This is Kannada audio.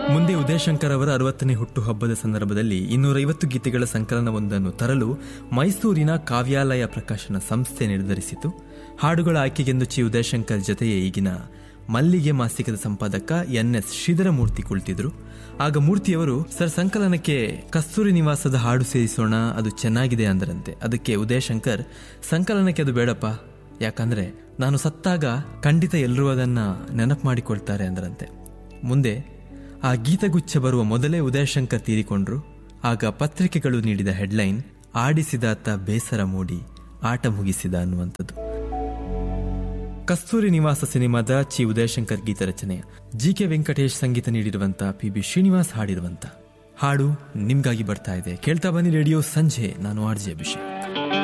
ಮುಂದೆ ಉದಯಶಂಕರ್ ಅವರ ಅರವತ್ತನೇ ಹುಟ್ಟುಹಬ್ಬದ ಸಂದರ್ಭದಲ್ಲಿ ಇನ್ನೂರೈವತ್ತು ಗೀತೆಗಳ ಸಂಕಲನವೊಂದನ್ನು ತರಲು ಮೈಸೂರಿನ ಕಾವ್ಯಾಲಯ ಪ್ರಕಾಶನ ಸಂಸ್ಥೆ ನಿರ್ಧರಿಸಿತು ಹಾಡುಗಳ ಆಯ್ಕೆಗೆಂದು ಚಿ ಉದಯಶಂಕರ್ ಜೊತೆಯೇ ಈಗಿನ ಮಲ್ಲಿಗೆ ಮಾಸಿಕದ ಸಂಪಾದಕ ಎನ್ ಎಸ್ ಶ್ರೀಧರಮೂರ್ತಿ ಕುಳಿತಿದ್ರು ಆಗ ಮೂರ್ತಿಯವರು ಸರ್ ಸಂಕಲನಕ್ಕೆ ಕಸ್ತೂರಿ ನಿವಾಸದ ಹಾಡು ಸೇರಿಸೋಣ ಅದು ಚೆನ್ನಾಗಿದೆ ಅಂದರಂತೆ ಅದಕ್ಕೆ ಉದಯಶಂಕರ್ ಸಂಕಲನಕ್ಕೆ ಅದು ಬೇಡಪ್ಪ ಯಾಕಂದ್ರೆ ನಾನು ಸತ್ತಾಗ ಖಂಡಿತ ಎಲ್ಲರೂ ಅದನ್ನ ನೆನಪು ಮಾಡಿಕೊಳ್ತಾರೆ ಅಂದರಂತೆ ಮುಂದೆ ಆ ಗೀತಗುಚ್ಛ ಬರುವ ಮೊದಲೇ ಉದಯಶಂಕರ್ ತೀರಿಕೊಂಡ್ರು ಆಗ ಪತ್ರಿಕೆಗಳು ನೀಡಿದ ಹೆಡ್ಲೈನ್ ಆಡಿಸಿದಾತ ಬೇಸರ ಮೂಡಿ ಆಟ ಮುಗಿಸಿದ ಅನ್ನುವಂಥದ್ದು ಕಸ್ತೂರಿ ನಿವಾಸ ಸಿನಿಮಾದ ಚಿ ಉದಯಶಂಕರ್ ಗೀತ ರಚನೆ ಜಿ ಕೆ ವೆಂಕಟೇಶ್ ಸಂಗೀತ ನೀಡಿರುವಂತ ಪಿ ಬಿ ಶ್ರೀನಿವಾಸ್ ಹಾಡಿರುವಂತ ಹಾಡು ನಿಮ್ಗಾಗಿ ಬರ್ತಾ ಇದೆ ಕೇಳ್ತಾ ಬನ್ನಿ ರೇಡಿಯೋ ಸಂಜೆ ನಾನು ಆರ್ ಜೆ ಅಭಿಷೇಕ್